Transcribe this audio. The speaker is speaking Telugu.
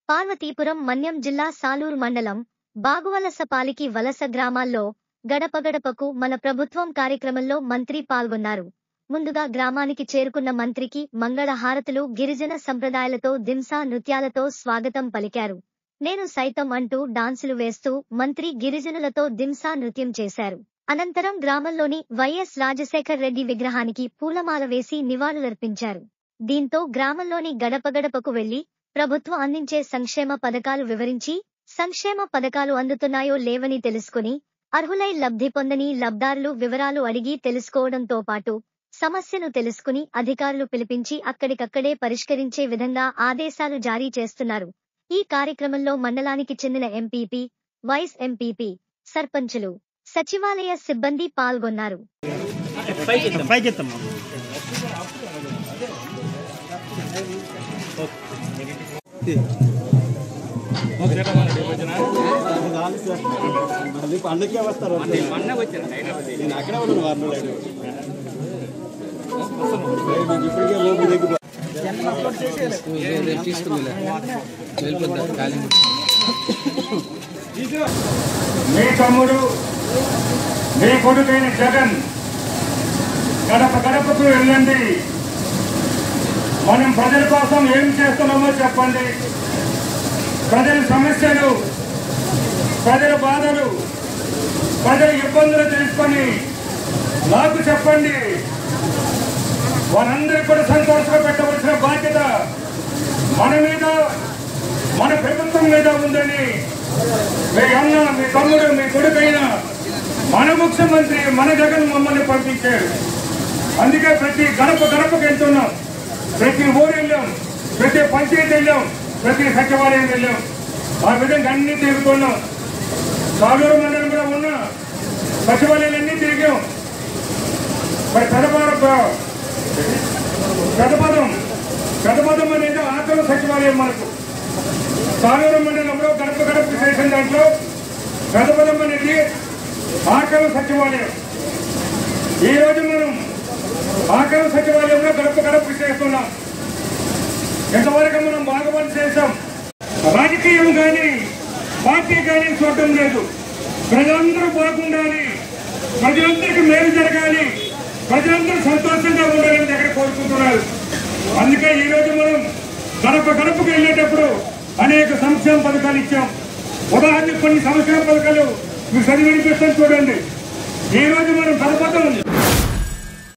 పార్వతీపురం మన్యం జిల్లా సాలూరు మండలం బాగువలసపాలికి వలస గ్రామాల్లో గడప గడపకు మన ప్రభుత్వం కార్యక్రమంలో మంత్రి పాల్గొన్నారు ముందుగా గ్రామానికి చేరుకున్న మంత్రికి మంగళ హారతులు గిరిజన సంప్రదాయాలతో దింసా నృత్యాలతో స్వాగతం పలికారు నేను సైతం అంటూ డాన్సులు వేస్తూ మంత్రి గిరిజనులతో దింసా నృత్యం చేశారు అనంతరం గ్రామంలోని వైఎస్ రాజశేఖర్ రెడ్డి విగ్రహానికి పూలమాల వేసి నివాళులర్పించారు దీంతో గ్రామంలోని గడప గడపకు వెళ్లి ప్రభుత్వం అందించే సంక్షేమ పథకాలు వివరించి సంక్షేమ పథకాలు అందుతున్నాయో లేవని తెలుసుకుని అర్హులై లబ్ధి పొందని లబ్ధారులు వివరాలు అడిగి తెలుసుకోవడంతో పాటు సమస్యను తెలుసుకుని అధికారులు పిలిపించి అక్కడికక్కడే పరిష్కరించే విధంగా ఆదేశాలు జారీ చేస్తున్నారు ఈ కార్యక్రమంలో మండలానికి చెందిన ఎంపీపీ వైస్ ఎంపీపీ సర్పంచులు సచివాలయ సిబ్బంది పాల్గొన్నారు పైకి ఎత్తమ్మా రాదు సార్ మళ్ళీ పండుగకే వస్తారు నేను అక్కడే ఉన్నాను వారం రోజులు మీకు ఇప్పటికే లోపు దగ్గర మీ తమ్ముడు మీ కొడుకైన జగన్ గడప గడపకు వెళ్ళండి మనం ప్రజల కోసం ఏం చేస్తున్నామో చెప్పండి ప్రజల సమస్యలు ప్రజల బాధలు ప్రజల ఇబ్బందులు తెలుసుకొని నాకు చెప్పండి వారందరికీ కూడా సంతోషంగా పెట్టవలసిన బాధ్యత మన మీద మన ప్రభుత్వం మీద ఉందని మీ అన్న మీ తమ్ముడు మీ కొడుకైన మన ముఖ్యమంత్రి మన జగన్ మమ్మల్ని పంపించారు అందుకే ప్రతి గడప గడపకి వెళ్తున్నాం ప్రతి ఊరు వెళ్ళాం ప్రతి పంచాయతీ వెళ్ళాం ప్రతి సచివాలయం వెళ్ళాం ఆ విధంగా అన్ని తిరుగుతున్నాం సాగూరు మండలంలో ఉన్న సచివాలయాలన్నీ తిరిగాం మరి పెదపార పెదపదం పెదపదం అనేది ఆకలి సచివాలయం మనకు సాగూరు మండలంలో గడప గడప చేసిన దాంట్లో పెదపదం అనేది ఆకలి సచివాలయం ఈ రోజు మనం ఆకలి సచివాలయంలో గడప గడప చేస్తున్నాం ఇంతవరకు మనం బాగా పని చేశాం రాజకీయం కానీ పార్టీ కానీ చూడటం లేదు ప్రజలందరూ బాగుండాలి ప్రజలందరికీ మేలు జరగాలి ప్రజలందరూ సంతోషంగా ఉండాలని దగ్గర కోరుకుంటున్నారు అందుకే ఈ రోజు మనం గడప గడపకు వెళ్ళేటప్పుడు అనేక సంక్షేమ పథకాలు ఇచ్చాం ఉదాహరణకు కొన్ని సంక్షేమ పథకాలు మీకు చదివి వినిపిస్తాను చూడండి ఈ రోజు మనం పదపథం